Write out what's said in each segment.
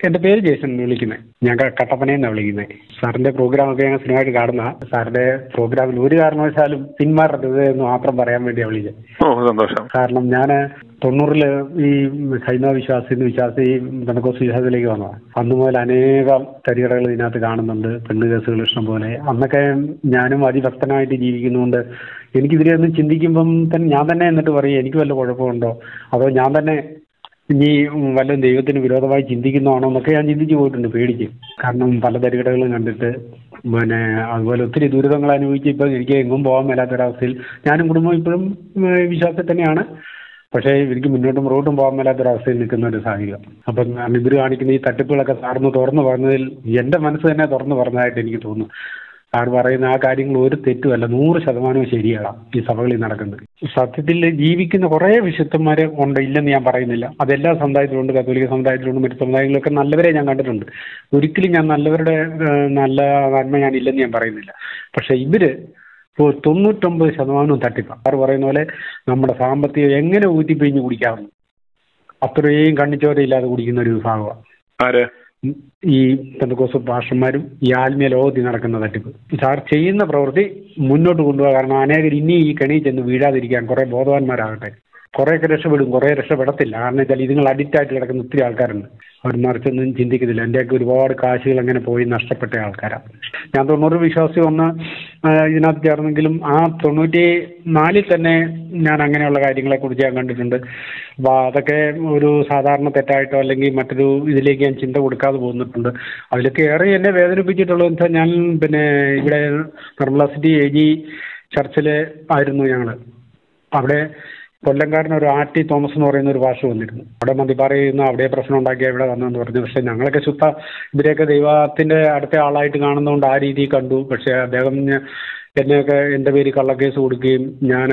എന്റെ പേര് ജേസൺ എന്ന് വിളിക്കുന്നത് ഞാൻ ക- കട്ടപ്പനയെന്നാണ് വിളിക്കുന്നത് സാറിന്റെ പ്രോഗ്രാം ഒക്കെ ഞാൻ സ്ഥിരമായിട്ട് കാണുന്ന സാറിന്റെ പ്രോഗ്രാമിൽ ഒരു കാരണവശാലും പിന്മാറരുത് എന്ന് മാത്രം പറയാൻ വേണ്ടിയാണ് വിളിച്ചത് ഓ സന്തോഷം കാരണം ഞാൻ തൊണ്ണൂറില് ഈ ഹൈന്ദവ വിശ്വാസി വിശ്വാസി ബന്ധക്കോസ് വിശ്വാസത്തിലേക്ക് വന്നതാണ് അന്ന് മുതൽ അനേകം തരികടകൾ ഇതിനകത്ത് കാണുന്നുണ്ട് പെണ്ണ് കേസുകൾ ഇഷ്ടം പോലെ അന്നൊക്കെ ഞാനും അതിഭക്തനായിട്ട് ജീവിക്കുന്നതുകൊണ്ട് എനിക്കിതിനെയൊന്നും ചിന്തിക്കുമ്പം തന്നെ ഞാൻ തന്നെ എന്നിട്ട് പറയും എനിക്ക് വല്ല കുഴപ്പമുണ്ടോ അതോ ഞാൻ തന്നെ ഇനി വല്ല ദൈവത്തിന് വിരോധമായി ചിന്തിക്കുന്നതാണോ എന്നൊക്കെ ഞാൻ ചിന്തിച്ചു പോയിട്ടുണ്ട് പേടിച്ച് കാരണം പല തരികടകളും കണ്ടിട്ട് പിന്നെ അതുപോലെ ഒത്തിരി ദുരിതങ്ങൾ അനുഭവിച്ച് ഇപ്പം എനിക്ക് എങ്ങും പോകാൻ മേലാത്തൊരവസ്ഥയിൽ ഞാനും കുടുംബം ഇപ്പോഴും ഏഹ്, വിശ്വാസത്തിൽ തന്നെയാണ് പക്ഷേ എനിക്ക് മുന്നോട്ടും മുറോട്ടും പോകാൻ മേലാത്തൊരവസ്ഥയിൽ നിൽക്കുന്ന ഒരു സാഹചര്യം അപ്പം കാരണം ഇവർ കാണിക്കുന്ന ഈ തട്ടിപ്പുകളൊക്കെ സാറിന് തുറന്നു പറഞ്ഞതിൽ എൻ്റെ മനസ്സ് തന്നെ തുറന്നു പറഞ്ഞതായിട്ട് എനിക്ക് തോന്നുന്നു സാർ പറയുന്ന ആ കാര്യങ്ങൾ ഒരു തെറ്റുമല്ല നൂറ് ശതമാനവും ശരിയാണ് ഈ സഭകളിൽ നടക്കുന്നത് സത്യത്തിൽ ജീവിക്കുന്ന കുറേ വിശുദ്ധന്മാർ ഉണ്ട് ഇല്ലെന്ന് ഞാൻ പറയുന്നില്ല അതെല്ലാ സമുദായത്തിലുണ്ട് കത്തോലിക്ക സമുദായത്തിലുണ്ട് മറ്റു സമുദായങ്ങളിലൊക്കെ നല്ലവരെ ഞാൻ കണ്ടിട്ടുണ്ട് ഒരിക്കലും ഞാൻ നല്ലവരുടെ ഏഹ്, നല്ല നന്മ ഞാൻ ഇല്ലെന്ന് ഞാൻ പറയുന്നില്ല പക്ഷേ ഇവര് ഇപ്പോൾ തൊണ്ണൂറ്റൊമ്പത് ശതമാനവും തട്ടിപ്പാണ് സാർ പറയുന്ന പോലെ നമ്മുടെ സാമ്പത്തികം എങ്ങനെ ഊറ്റിപ്പിഴിഞ്ഞ് കുടിക്കാമെന്ന് അത്രയും കണ്ണിച്ചോരയില്ലാതെ കുടിക്കുന്ന ഒരു വിഭാഗമാണ് ആര് ഈ പെന്തക്കോസ് ഭാഷന്മാരും ഈ ആത്മീയ ലോകത്തിൽ നടക്കുന്ന തട്ടിപ്പ് സാർ ചെയ്യുന്ന പ്രവൃത്തി മുന്നോട്ട് കൊണ്ടുപോകാൻ കാരണം അനേകർ ഇനി ഈ കെണിയിൽ ചെന്ന് വീഴാതിരിക്കാൻ കുറേ ബോധവാന്മാരാകട്ടെ കുറേയൊക്കെ രക്ഷപ്പെടും കുറേ രക്ഷപ്പെടത്തില്ല കാരണം വെച്ചാൽ ഇതുങ്ങൾ അഡിക്റ്റ് ആയിട്ട് കിടക്കുന്ന ഒത്തിരി ആൾക്കാരുണ്ട് അവർ മറിച്ചൊന്നും ചിന്തിക്കുന്നില്ല എൻ്റെയൊക്കെ ഒരുപാട് കാശുകൾ അങ്ങനെ പോയി നഷ്ടപ്പെട്ട ആൾക്കാരാണ് ഞാൻ തൊണ്ണൂറ് വിശ്വാസി വന്ന് ആ, ഇതിനകത്ത് ചേർന്നെങ്കിലും ആ തൊണ്ണൂറ്റി നാലിൽ തന്നെ ഞാൻ അങ്ങനെയുള്ള കാര്യങ്ങളെക്കുറിച്ച് ഞാൻ കണ്ടിട്ടുണ്ട് അപ്പോൾ അതൊക്കെ ഒരു സാധാരണ തെറ്റായിട്ടോ അല്ലെങ്കിൽ മറ്റൊരു ഇതിലേക്ക് ഞാൻ ചിന്ത കൊടുക്കാതെ പോന്നിട്ടുണ്ട് അതിലൊക്കെ ഏറെ എന്നെ വേദനിപ്പിച്ചിട്ടുള്ളത് വെച്ചാൽ ഞാൻ പിന്നെ ഇവിടെ നിർമ്മല സിറ്റി എ ജി ചർച്ചിൽ ആയിരുന്നു ഞങ്ങൾ അവിടെ കൊല്ലംകാരൻ ഒരു ആർ ടി തോമസ് എന്ന് പറയുന്ന ഒരു ഭാഷ വന്നിരുന്നു അവിടെ മതിപ്പാറയുന്ന അവിടെ പ്രശ്നം ഉണ്ടാക്കിയ ഇവിടെ വന്നെന്ന് പറഞ്ഞു പക്ഷെ ഞങ്ങളൊക്കെ ശുദ്ധ ഇവരെയൊക്കെ ദൈവത്തിന്റെ അടുത്ത ആളായിട്ട് കാണുന്നതുകൊണ്ട് ആ രീതിയിൽ കണ്ടു പക്ഷെ അദ്ദേഹം ഞ- എന്നെയൊക്കെ എൻ്റെ പേര് കള്ളക്കേസ് കൊടുക്കുകയും ഞാൻ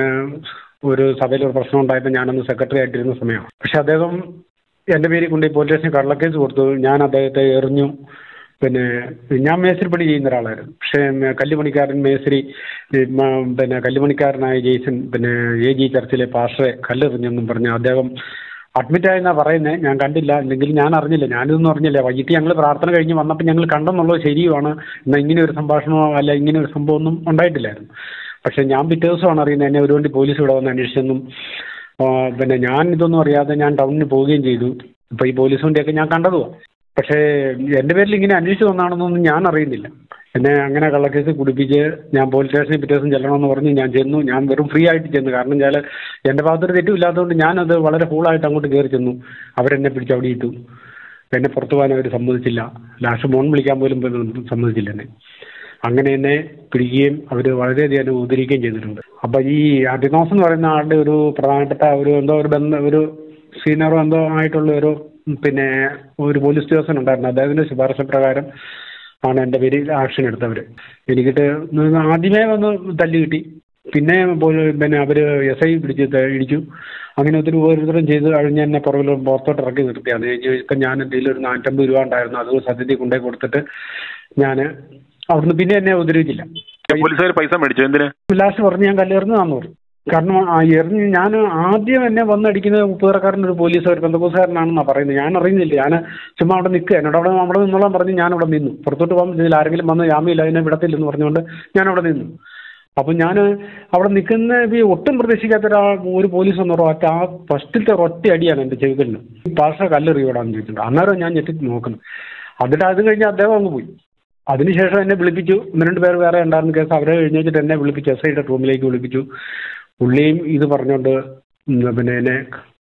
ഒരു സഭയിൽ ഒരു പ്രശ്നം ഉണ്ടായപ്പോൾ ഞാനന്ന് സെക്രട്ടറി ആയിട്ടിരുന്ന സമയമാണ് പക്ഷെ അദ്ദേഹം എൻ്റെ പേരിൽ കൊണ്ട് പോലീസ് സ്റ്റേഷനിൽ കള്ളക്കേസ് കൊടുത്തു ഞാൻ അദ്ദേഹത്തെ എറിഞ്ഞു പിന്നെ ഞാൻ മേസ്തിരിപ്പണി ചെയ്യുന്ന ഒരാളായിരുന്നു പക്ഷേ ഉം, കല്ലുപണിക്കാരൻ മേസ്തിരി ഈ, മ, പിന്നെ കല്ലുപണിക്കാരനായ ജെയ്സൺ പിന്നെ എ ജി ചർച്ചിലെ പാസ്റ്ററെ കല്ലെറിഞ്ഞെന്നും പറഞ്ഞു അദ്ദേഹം അഡ്മിറ്റ് ആയെന്നാ പറയുന്നത് ഞാൻ കണ്ടില്ല എന്തെങ്കിലും ഞാൻ അറിഞ്ഞില്ല ഞാനിതൊന്നും അറിഞ്ഞില്ല വൈകിട്ട് ഞങ്ങൾ പ്രാർത്ഥന കഴിഞ്ഞ് വന്നപ്പോൾ ഞങ്ങൾ കണ്ടെന്നുള്ളത് ശരിയുമാണ് എന്നാൽ ഇങ്ങനെ ഒരു സംഭാഷണമോ അല്ല ഇങ്ങനെ ഒരു സംഭവമൊന്നും ഉണ്ടായിട്ടില്ലായിരുന്നു പക്ഷേ ഞാൻ പിറ്റേ ദിവസമാണ് അറിയുന്നത് എന്നെ ഒരു വണ്ടി പോലീസ് ഇവിടെ വന്ന് അന്വേഷിച്ചെന്നും ആ, പിന്നെ ഞാൻ ഇതൊന്നും അറിയാതെ ഞാൻ ടൗണിൽ പോവുകയും ചെയ്തു ഇപ്പോൾ ഈ പോലീസ് വണ്ടിയൊക്കെ ഞാൻ കണ്ടതുമാണ് പക്ഷേ എൻ്റെ പേരിൽ ഇങ്ങനെ അന്വേഷിച്ച് വന്നാണെന്നൊന്നും ഞാൻ അറിയുന്നില്ല എന്നെ അങ്ങനെ കള്ളക്കേസ് കുടിപ്പിച്ച് ഞാൻ പോലീസ് സ്റ്റേഷനിൽ പിറ്റേ ദിവസം ചെല്ലണമെന്ന് പറഞ്ഞ് ഞാൻ ചെന്നു ഞാൻ വെറും ഫ്രീ ആയിട്ട് ചെന്നു കാരണം വെച്ചാൽ എൻ്റെ ഭാഗത്തൊരു തെറ്റുമില്ലാത്തതുകൊണ്ട് ഞാനത് വളരെ കൂളായിട്ട് അങ്ങോട്ട് കയറി ചെന്നു അവരെന്നെ പിടിച്ച് അവിടെ ഇട്ടു എന്നെ പുറത്തു പോകാൻ അവർ സമ്മതിച്ചില്ല ലാസ്റ്റ് ഫോൺ വിളിക്കാൻ പോലും സമ്മതിച്ചില്ല എന്നെ അങ്ങനെ എന്നെ പിടിക്കുകയും അവർ വളരെയധികം എന്നെ ഉദ്ധരിക്കുകയും ചെയ്തിട്ടുണ്ട് അപ്പം ഈ അഡിനോസ് എന്ന് പറയുന്ന ആളുടെ ഒരു പ്രധാനപ്പെട്ട ഒരു എന്തോ ഒരു ബന്ധം ഒരു സീനിയറോ എന്തോ ആയിട്ടുള്ള ഒരു പിന്നെ ഒരു പോലീസ് ഉദ്യോഗസ്ഥൻ ഉണ്ടായിരുന്നു അദ്ദേഹത്തിൻ്റെ ശുപാർശ പ്രകാരം ആണ് എൻ്റെ പേരിൽ ആക്ഷൻ എടുത്തവർ എനിക്കിട്ട് ആദ്യമേ വന്ന് തല്ലി കിട്ടി പിന്നെ പോലീ- പിന്നെ അവർ എസ് ഐ പിടിച്ച് ത- ഇടിച്ചു അങ്ങനെ ഒത്തിരി ഓരോരുത്തരും ചെയ്ത് കഴിഞ്ഞ് എന്നെ പുറകിൽ പുറത്തോട്ട് ഇറക്കി നിർത്തിയാണ് ഇപ്പം ഞാൻ എന്തെങ്കിലും ഒരു നാനൂറ്റമ്പത് രൂപ ഉണ്ടായിരുന്നു അത് സത്യത്തിൽ കൊണ്ടുപോയി കൊടുത്തിട്ട് ഞാൻ അവിടുന്ന് പിന്നെ എന്നെ ഉപദ്രവിച്ചില്ല പോലീസുകാർ പൈസ മേടിച്ചു എന്തിന് ലാസ്റ്റ് പറഞ്ഞ് ഞാൻ കല്ലെറിഞ്ഞതാന്ന് പറഞ്ഞു കാരണം ആ എറിഞ്ഞ് ഞാൻ ആദ്യം എന്നെ വന്നടിക്കുന്നത് മുപ്പതറക്കാരൻ ഒരു പോലീസ് ഒരു ബന്ധുക്കാരനാണെന്നാണ് പറയുന്നത് ഞാൻ അറിയുന്നില്ല ഞാൻ ചുമ്മാ അവിടെ നിൽക്കുക എന്നോട് അവിടെ അവിടെ നിന്നോളാൻ പറഞ്ഞ് ഞാൻ അവിടെ നിന്നു പുറത്തോട്ട് പോകാൻ ഇതിൽ ആരെങ്കിലും വന്ന് ജാമ്യമില്ല അതിനെ വിടത്തില്ലെന്ന് പറഞ്ഞുകൊണ്ട് ഞാൻ അവിടെ നിന്നു അപ്പം ഞാൻ അവിടെ നിൽക്കുന്ന ഈ ഒട്ടും പ്രതീക്ഷിക്കാത്ത ഒരാ ഒരു പോലീസ് വന്ന ഒറ്റ ആ ഫസ്റ്റിലത്തെ ഒറ്റ അടിയാണ് എൻ്റെ ചെവിതലിന് പാഷ കല്ലെറിയോടാന്ന് ചോദിച്ചിട്ടുണ്ട് അന്നേരം ഞാൻ ഞെട്ടി നോക്കുന്നു എന്നിട്ട് അത് കഴിഞ്ഞ് അദ്ദേഹം അങ്ങ് പോയി അതിനുശേഷം എന്നെ വിളിപ്പിച്ചു ഒന്ന് രണ്ട് പേർ വേറെ ഉണ്ടായിരുന്ന കേസ് അവരെ കഴിഞ്ഞിട്ട് എന്നെ വിളിപ്പിച്ചു എസ് ഐയുടെ റൂമിലേക്ക് വിളിപ്പിച്ചു പുള്ളിയും ഇത് പറഞ്ഞുകൊണ്ട് ഉം, പിന്നെ എന്നെ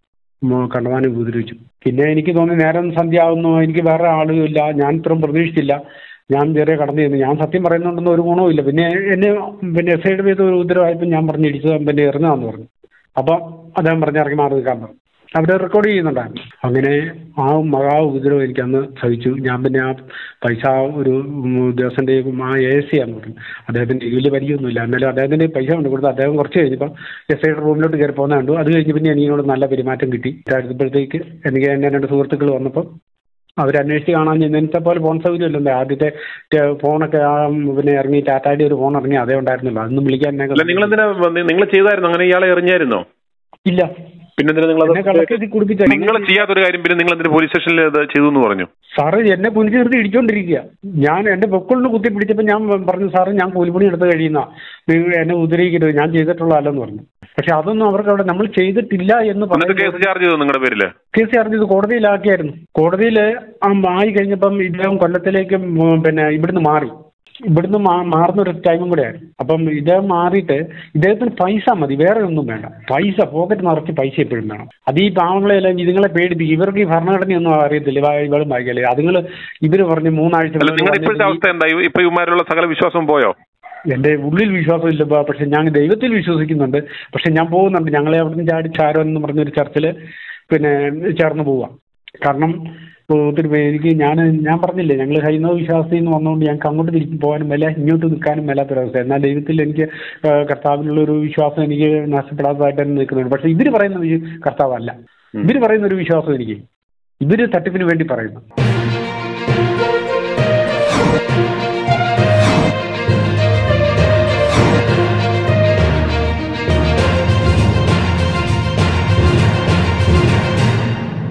മ- കണ്ടമാനം ഉപദ്രവിച്ചു പിന്നെ എനിക്ക് തോന്നി നേരം സന്ധ്യ ആവുന്നു എനിക്ക് വേറെ ആളും ഇല്ല ഞാൻ ഇത്രയും പ്രതീക്ഷിച്ചില്ല ഞാൻ ചെറിയ കടന്നു ചെന്നു ഞാൻ സത്യം പറയുന്നുണ്ടെന്ന് ഒരു ഗുണവും ഇല്ല പിന്നെ എന്നെ പിന്നെ എസ് ഐയുടെ പേര് ഒരു ഉത്തരവായപ്പോൾ ഞാൻ പറഞ്ഞു ഇടിച്ചത് പിന്നെ എറിഞ്ഞതാന്ന് പറഞ്ഞു അപ്പം അദ്ദേഹം പറഞ്ഞ് ഇറങ്ങി മാറി നിൽക്കാൻ പറഞ്ഞു അവർ റെക്കോർഡ് ചെയ്യുന്നുണ്ടായിരുന്നു അങ്ങനെ ആ മഹാ ഉപദ്രവം എനിക്ക് അന്ന് സഹിച്ചു ഞാൻ പിന്നെ ആ പൈസ ഒരു ഉം, ഉദ്യോഗസ്ഥൻ്റെ ആ എ സി ആന്ന് പറഞ്ഞു അദ്ദേഹത്തിൻ്റെ വലിയ പരിചയമൊന്നുമില്ല എന്നാലും അദ്ദേഹത്തിൻ്റെ പൈസ കൊണ്ട് കൊടുത്ത് അദ്ദേഹം കുറച്ച് കഴിഞ്ഞപ്പോൾ എസ് ഐയുടെ റൂമിലോട്ട് കയറി പോകുന്ന കണ്ടു അത് കഴിഞ്ഞ് പിന്നെ എനിക്കോട് നല്ല പെരുമാറ്റം കിട്ടി അടുത്തപ്പോഴത്തേക്ക് എനിക്ക് എൻ്റെ രണ്ട് സുഹൃത്തുക്കൾ വന്നപ്പോൾ അവരന്വേഷിച്ച് കാണാൻ ചെന്നത്തെ പോലെ ഫോൺ സൗകര്യമില്ലല്ലോ ആദ്യത്തെ ടെ- ഫോണൊക്കെ ആ പിന്നെ ഇറങ്ങി ടാറ്റായുടെ ഒരു ഫോൺ ഇറങ്ങി അതേ ഉണ്ടായിരുന്നല്ലോ അതൊന്നും വിളിക്കാൻ എന്നെ അല്ല നിങ്ങൾ എന്തിനാ നിങ്ങൾ ചെയ്തായിരുന്നു അങ്ങനെ ഇയാളെ എറിഞ്ഞായിരുന്നോ ഇല്ല പിന്നെ എന്തിനാ നിങ്ങൾ എന്നെ കള്ളക്കേസിൽ കുടിപ്പിച്ച നിങ്ങൾ ചെയ്യാത്തൊരു കാര്യം പിന്നെ നിങ്ങൾ എന്തിനു പോലീസ് സ്റ്റേഷനിൽ ഇത് ചെയ്തു എന്ന് പറഞ്ഞു സാറ് എന്നെ കുനിച്ച് നിർത്തി ഇടിച്ചോണ്ടിരിക്കുക ഞാൻ എന്റെ പൊക്കളിന് കുത്തി പിടിച്ചപ്പോൾ ഞാൻ പറഞ്ഞു സാറ് ഞാൻ കൂലിപ്പണി എടുത്ത് കഴിയുന്ന നിങ്ങൾ എന്നെ ഉദ്രവിക്കരുത് ഞാൻ ചെയ്തിട്ടുള്ളതല്ലെന്ന് പറഞ്ഞു പക്ഷെ അതൊന്നും അവർക്ക് അവിടെ നമ്മൾ ചെയ്തിട്ടില്ല എന്ന് എന്നിട്ട് പറയുന്നത് കേസ് ചാർജ് ചെയ്തു നിങ്ങളുടെ പേരില് കേസ് ചാർജ് ചെയ്ത് കോടതിയിലാക്കിയായിരുന്നു കോടതിയിൽ ആയി കഴിഞ്ഞപ്പം ഇദ്ദേഹം കൊല്ലത്തിലേക്ക് ഉം, പിന്നെ ഇവിടുന്ന് മാറി ഇവിടുന്ന് മാ- മാറുന്ന ഒരു ടൈമും കൂടെ ആയിരുന്നു അപ്പം ഇദ്ദേഹം മാറിയിട്ട് ഇദ്ദേഹത്തിന് പൈസ മതി വേറെ ഒന്നും വേണ്ട പൈസ പോക്കറ്റ് നിറച്ച് പൈസ എപ്പോഴും വേണം അത് ഈ പാവങ്ങളെല്ലാം ഇതുങ്ങളെ പേടിപ്പിക്കും ഇവർക്ക് ഈ ഭരണഘടനയൊന്നും അറിയത്തില്ല ഇവ- ഇവളും വായിക്കല്ലേ അതുങ്ങൾ ഇവർ പറഞ്ഞ് മൂന്നാഴ്ച അല്ല നിങ്ങളുടെ ഇപ്പോഴത്തെ വന്നിട്ട് അവസ്ഥ എന്താ ഇപ്പൊ ഇവന്മാരുള്ള സകല വിശ്വാസവും പോയോ എന്റെ ഉള്ളിൽ വിശ്വാസമില്ല ബാ. പക്ഷെ ഞാൻ ദൈവത്തിൽ വിശ്വസിക്കുന്നുണ്ട് പക്ഷെ ഞാൻ പോകുന്നുണ്ട് ഞങ്ങളെ അവിടുന്ന് ചാടി ചാരോ എന്ന് പറഞ്ഞൊരു ചർച്ചിൽ പിന്നെ ചേർന്ന് പോവാം കാരണം ഒത്തിരി പേര് എനിക്ക് ഞാൻ ഞാൻ പറഞ്ഞില്ലേ ഞങ്ങൾ ഹൈന്ദവ വിശ്വാസത്തിൽ നിന്ന് വന്നുകൊണ്ട് ഞങ്ങൾക്ക് അങ്ങോട്ട് തിരിച്ചു പോകാനും മേല ഇങ്ങോട്ട് നിൽക്കാനും മേലാത്തൊരവസ്ഥ എന്നാൽ ദൈവത്തിൽ എനിക്ക് ആ, കർത്താവിനുള്ള ഒരു വിശ്വാസം എനിക്ക് നഷ്ടപ്പെടാത്തതായിട്ട് തന്നെ നിൽക്കുന്നുണ്ട് പക്ഷെ ഇവർ പറയുന്ന ഒരു കർത്താവല്ല ഇവർ പറയുന്ന ഒരു വിശ്വാസം എനിക്ക് ഇവർ തട്ടിപ്പിന് വേണ്ടി പറയുന്നു